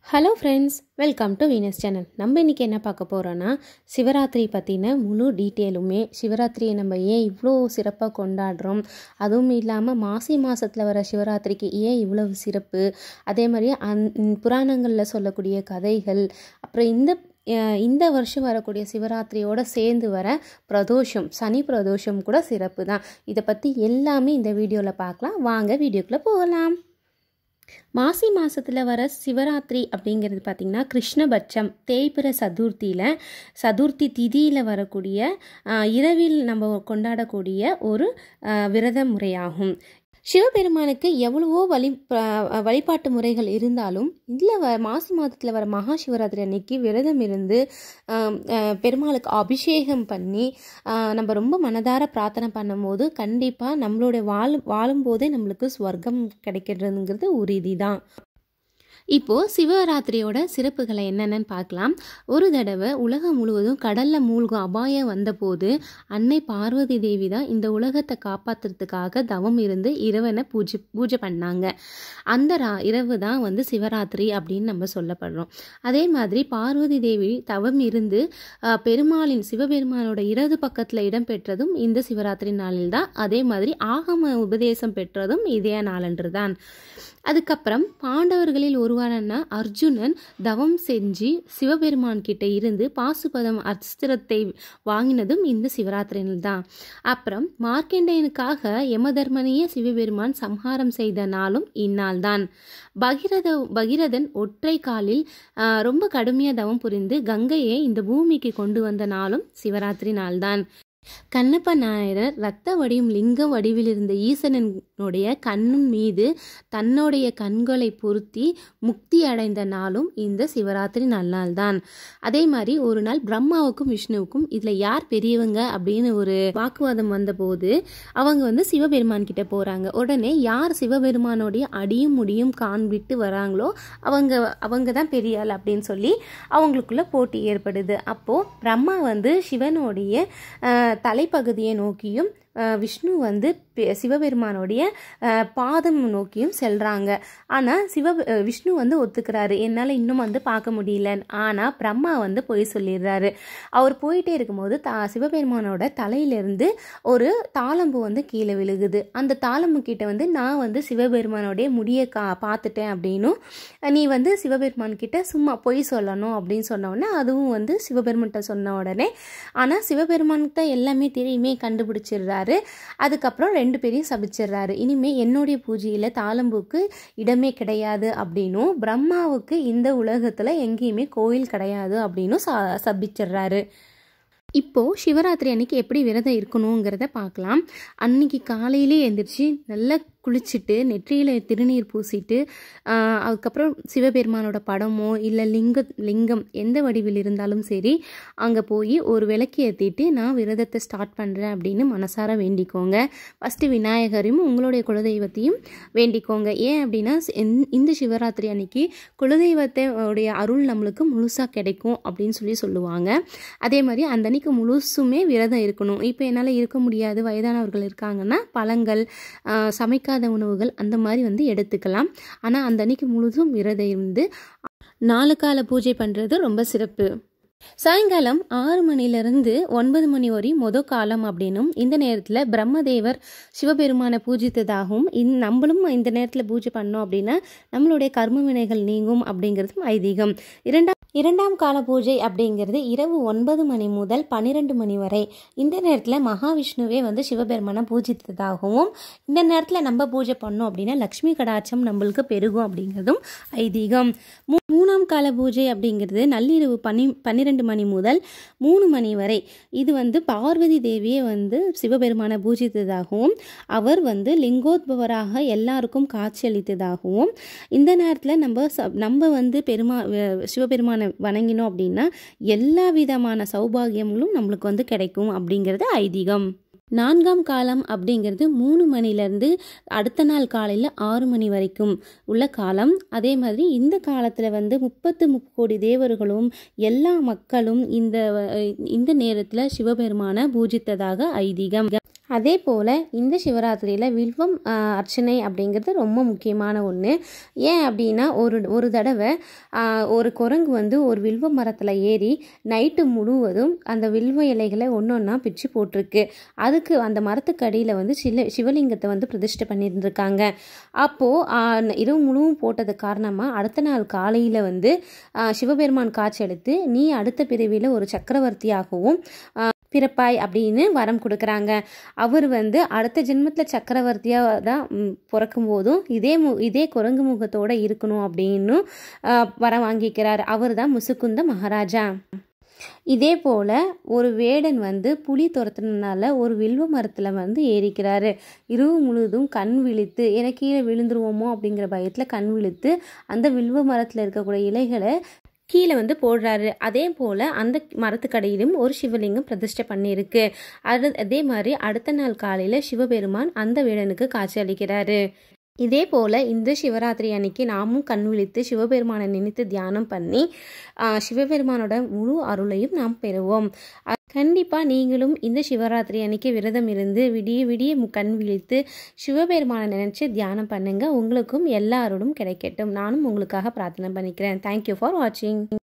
hello friends welcome to Venus channel நம்ம இன்றைக்கி என்ன பார்க்க போகிறோன்னா சிவராத்திரி பற்றின முழு டீட்டெயிலுமே சிவராத்திரியை நம்ம ஏன் இவ்வளோ சிறப்பாக கொண்டாடுறோம் அதுவும் இல்லாமல் மாசி மாதத்தில் வர சிவராத்திரிக்கு ஏன் இவ்வளவு சிறப்பு அதே மாதிரி அந் புராணங்களில் சொல்லக்கூடிய கதைகள் அப்புறம் இந்த அஹ், இந்த வருஷம் வரக்கூடிய சிவராத்திரியோட சேர்ந்து வர பிரதோஷம் சனி பிரதோஷம் கூட சிறப்பு தான் இதை பற்றி எல்லாமே இந்த வீடியோவில் பார்க்கலாம் வாங்க வீடியோக்குள்ளே போகலாம் மாசி மாதத்தில் வர சிவராத்திரி அப்படிங்கிறது பார்த்திங்கன்னா கிருஷ்ணபட்சம் தேய்பிர சதுர்த்தியில் சதுர்த்தி திதியில் வரக்கூடிய ஆஹ், இரவில் நம்ம கொண்டாடக்கூடிய ஒரு ஆஹ், விரத முறையாகும் சிவபெருமானுக்கு எவ்வளவோ வழி ப- வழிபாட்டு முறைகள் இருந்தாலும் இதில் வ மாசி மாதத்தில் வர மகா சிவராத்திரி அன்னைக்கு விரதம் இருந்து ஆம், ஆஹ், பெருமாளுக்கு அபிஷேகம் பண்ணி ஆஹ், நம்ம ரொம்ப மனதார பிரார்த்தனை பண்ணும்போது கண்டிப்பாக நம்மளுடைய வாழும் வாழும்போதே நம்மளுக்கு ஸ்வர்க்கம் கிடைக்கிறதுங்கிறது உறுதி தான் இப்போது சிவராத்திரியோட சிறப்புகளை என்னென்னு பார்க்கலாம் ஒரு தடவை உலகம் முழுவதும் கடலில் மூழ்கும் அபாயம் வந்தபோது அன்னை பார்வதி தேவி தான் இந்த உலகத்தை காப்பாற்றுறதுக்காக தவம் இருந்து இறைவனை பூஜை பூஜை பண்ணாங்க அந்த ரா இரவு தான் வந்து சிவராத்திரி அப்படின்னு நம்ம சொல்லப்படுறோம் அதே மாதிரி பார்வதி தேவி தவம் இருந்து ஆஹ், பெருமாளின் சிவபெருமானோட இடது பக்கத்தில் இடம் பெற்றதும் இந்த சிவராத்திரி நாளில் தான் அதே மாதிரி ஆகம உபதேசம் பெற்றதும் இதே நாளன்று தான் அதுக்கப்புறம் பாண்டவர்களில் ஒருவரான அர்ஜுனன் தவம் செஞ்சு சிவபெருமான் கிட்ட இருந்து பாசுபதம் அஸ்திரத்தை வாங்கினதும் இந்த சிவராத்திரியில் தான் அப்புறம் மார்க்கண்டேயனுக்காக யமதர்மனையே சிவபெருமான் சம்ஹாரம் செய்த நாளும் இந்நாள் தான் பகிரத பகிரதன் ஒற்றை காலில் ஆஹ், ரொம்ப கடுமையாக தவம் புரிந்து கங்கையை இந்த பூமிக்கு கொண்டு வந்த நாளும் சிவராத்திரி நாள்தான் கண்ணப்ப நாயரர் இரத்த வடியும் லிங்க வடிவில் இருந்த ஈசனனுடைய கண்ணின் மீது தன்னுடைய கண்களை பொருத்தி முக்தி அடைந்த நாளும் இந்த சிவராத்திரி நன்னாள் தான் அதே மாதிரி ஒரு நாள் பிரம்மாவுக்கும் விஷ்ணுவுக்கும் இதில் யார் பெரியவங்க அப்படின்னு ஒரு வாக்குவாதம் வந்தபோது அவங்க வந்து சிவபெருமான் கிட்ட போகிறாங்க உடனே யார் சிவபெருமானுடைய அடியும் முடியும் காண்பிட்டு வராங்களோ அவங்க அவங்க தான் பெரிய ஆள் அப்படின்னு சொல்லி அவங்களுக்குள்ள போட்டி ஏற்படுது அப்போது பிரம்மா வந்து சிவனுடைய அஹ், தலைப்பகுதியை நோக்கியும் அஹ், விஷ்ணு வந்து பெ- சிவபெருமானுடைய அஹ், பாதம் நோக்கியும் செல்றாங்க ஆனால் சிவ அஹ், விஷ்ணு வந்து ஒத்துக்கிறாரு என்னால் இன்னும் வந்து பார்க்க முடியல ஆனால் பிரம்மா வந்து பொய் சொல்லிடுறாரு அவர் போயிட்டே இருக்கும்போது தா சிவபெருமானோட தலையிலிருந்து ஒரு தாளம்பு வந்து கீழே விழுகுது அந்த தாளம்பு கிட்ட வந்து நான் வந்து சிவபெருமானோடைய முடியை கா பார்த்துட்டேன் அப்படின்னும் நீ வந்து சிவபெருமான் கிட்ட சும்மா பொய் சொல்லணும் அப்படின்னு சொன்ன உடனே அதுவும் வந்து சிவபெருமான்கிட்ட சொன்ன உடனே ஆனால் சிவபெருமான்கிட்ட எல்லாமே தெரியுமே கண்டுபிடிச்சிடுறாரு அதுக்கப்புறம் ரெண்டு பேரையும் சபிச்சிடுறாரு இனிமே என்னுடைய பூஜையில் தாளம்பூக்கு இடமே கிடையாது அப்படின்னும் பிரம்மாவுக்கு இந்த உலகத்தில் எங்கேயுமே கோயில் கிடையாது அப்படின்னும் ச சபிச்சிடுறாரு இப்போது சிவராத்திரி அன்னைக்கு எப்படி விரதம் இருக்கணுங்கிறத பார்க்கலாம் அன்னைக்கு காலையிலே எழுந்திரிச்சு நல்லா குளிச்சுட்டு நெற்றியில் திருநீர் பூசிட்டு ஆஹ், அதுக்கப்புறம் சிவபெருமானோட படமோ இல்லை லிங்க லிங்கம் எந்த வடிவில் இருந்தாலும் சரி அங்கே போய் ஒரு விளக்கு ஏற்றிட்டு நான் விரதத்தை ஸ்டார்ட் பண்ணுறேன் அப்படின்னு மனசார வேண்டிக்கோங்க ஃபஸ்ட்டு விநாயகரையும் உங்களுடைய குலதெய்வத்தையும் வேண்டிக்கோங்க ஏன் அப்படின்னா இந்த- இந்த சிவராத்திரி அன்னைக்கு குலதெய்வத்தோடைய அருள் நம்மளுக்கு முழுசாக கிடைக்கும் அப்படின்னு சொல்லி சொல்லுவாங்க அதே மாதிரி அந்த அன்னைக்கு முழுசுமே விரதம் இருக்கணும் இப்போ என்னால் இருக்க முடியாது வயதானவர்கள் இருக்காங்கன்னா பழங்கள் ஆஹ், சமைக்காத உணவுகள் அந்த மாதிரி வந்து எடுத்துக்கலாம் ஆனால் அந்த அன்னைக்கு முழுதும் விரதம் இருந்து நாலு கால பூஜை பண்ணுறது ரொம்ப சிறப்பு சாயங்காலம் ஆறு மணிலேருந்து ஒன்பது மணி வரை மொத காலம் அப்படின்னும் இந்த நேரத்தில் பிரம்மதேவர் சிவபெருமானை பூஜித்ததாகவும் இந் நம்மளும் இந்த நேரத்தில் பூஜை பண்ணோம் அப்படின்னா நம்மளுடைய கர்ம வினைகள் நீங்கும் அப்படிங்கிறதும் ஐதீகம் இரண்டாம் இரண்டாம் கால பூஜை அப்படிங்கிறது இரவு ஒன்பது மணி முதல் பன்னிரெண்டு மணி வரை இந்த நேரத்தில் மகாவிஷ்ணுவே வந்து சிவபெருமானை பூஜித்ததாகவும் இந்த நேரத்தில் நம்ம பூஜை பண்ணோம் அப்படின்னா லக்ஷ்மி கடாட்சம் நம்மளுக்கு பெருகும் அப்படிங்கிறதும் ஐதீகம் மூ- மூணாம் கால பூஜை அப்படிங்கிறது நள்ளிரவு பனி பன்னிரெண்டு மணி முதல் மூணு மணி வரை இது வந்து பார்வதி தேவியை வந்து சிவபெருமானை பூஜித்ததாகவும் அவர் வந்து லிங்கோத்பவராக எல்லாருக்கும் காட்சியளித்ததாகவும் இந்த நேரத்தில் நம்ம ச- நம்ம வந்து பெருமா வ- சிவபெருமானை வணங்கினோம் அப்படின்னா எல்லா விதமான சௌபாகியங்களும் நம்மளுக்கு வந்து கிடைக்கும் அப்படிங்கிறது ஐதீகம் நான்காம் காலம் அப்படிங்கிறது மூணு மணிலேருந்து அடுத்த நாள் காலையில் ஆறு மணி வரைக்கும் உள்ள காலம் அதே மாதிரி இந்த காலத்தில் வந்து முப்பத்து முக்கோடி தேவர்களும் எல்லா மக்களும் இந்த அஹ், இந்த நேரத்தில் சிவபெருமானை பூஜித்ததாக ஐதீகம் அதே போல் இந்த சிவராத்திரியில் வில்வம் ஆஹ், அர்ச்சனை அப்படிங்கிறது ரொம்ப முக்கியமான ஒன்று ஏன் அப்படின்னா ஒரு ஒரு தடவை ஆஹ், ஒரு குரங்கு வந்து ஒரு வில்வ மரத்தில் ஏறி நைட்டு முழுவதும் அந்த வில்வ இலைகளை ஒன்று ஒன்றா பிச்சு போட்டிருக்கு அதுக்கு அந்த மரத்துக்கு அடியில் வந்து சில சிவலிங்கத்தை வந்து பிரதிஷ்டை பண்ணியிருந்திருக்காங்க அப்போது இரவு முழுவதும் போட்டது காரணமாக அடுத்த நாள் காலையில் வந்து ஆஹ், சிவபெருமான் காட்சியளித்து நீ அடுத்த பிறவியில் ஒரு சக்கரவர்த்தியாகவும் ஆஹ், பிறப்பாய் அப்படின்னு வரம் கொடுக்குறாங்க அவர் வந்து அடுத்த ஜென்மத்தில் சக்கரவர்த்தியாக தான் ம், பிறக்கும் போதும் இதே மு இதே குரங்கு முகத்தோடு இருக்கணும் அப்படின்னு ஆஹ், வரம் வாங்கிக்கிறார் அவர் தான் முசுக்குந்த மகாராஜா இதே போல் ஒரு வேடன் வந்து புலி துரத்துனதுனால ஒரு வில்வ மரத்தில் வந்து ஏறிக்கிறாரு இரவு முழுவதும் கண் விழித்து எனக்கு கீழே விழுந்துருவோமோ அப்படிங்கிற பயத்தில் கண் விழித்து அந்த வில்வ மரத்தில் இருக்கக்கூடிய இலைகளை கீழே வந்து போடுறாரு அதே போல் அந்த மரத்துக்கடையிலும் ஒரு சிவலிங்கம் பிரதிஷ்டை பண்ணியிருக்கு அது அதே மாதிரி அடுத்த நாள் காலையில் சிவபெருமான் அந்த வேடனுக்கு காட்சி அளிக்கிறாரு இதே போல் இந்த சிவராத்திரி அன்னைக்கு நாமும் கண் விழித்து சிவபெருமானை நினைத்து தியானம் பண்ணி ஆஹ், சிவபெருமானோட முழு அருளையும் நாம் பெறுவோம் கண்டிப்பாக நீங்களும் இந்த சிவராத்திரி அன்னைக்கு விரதம் இருந்து விடிய விடிய மு- கண் விழித்து சிவபெருமானை நினச்சி தியானம் பண்ணுங்க உங்களுக்கும் எல்லா அருளும் கிடைக்கட்டும் நானும் உங்களுக்காக பிரார்த்தனை பண்ணிக்கிறேன் தேங்க்யூ ஃபார் வாட்சிங்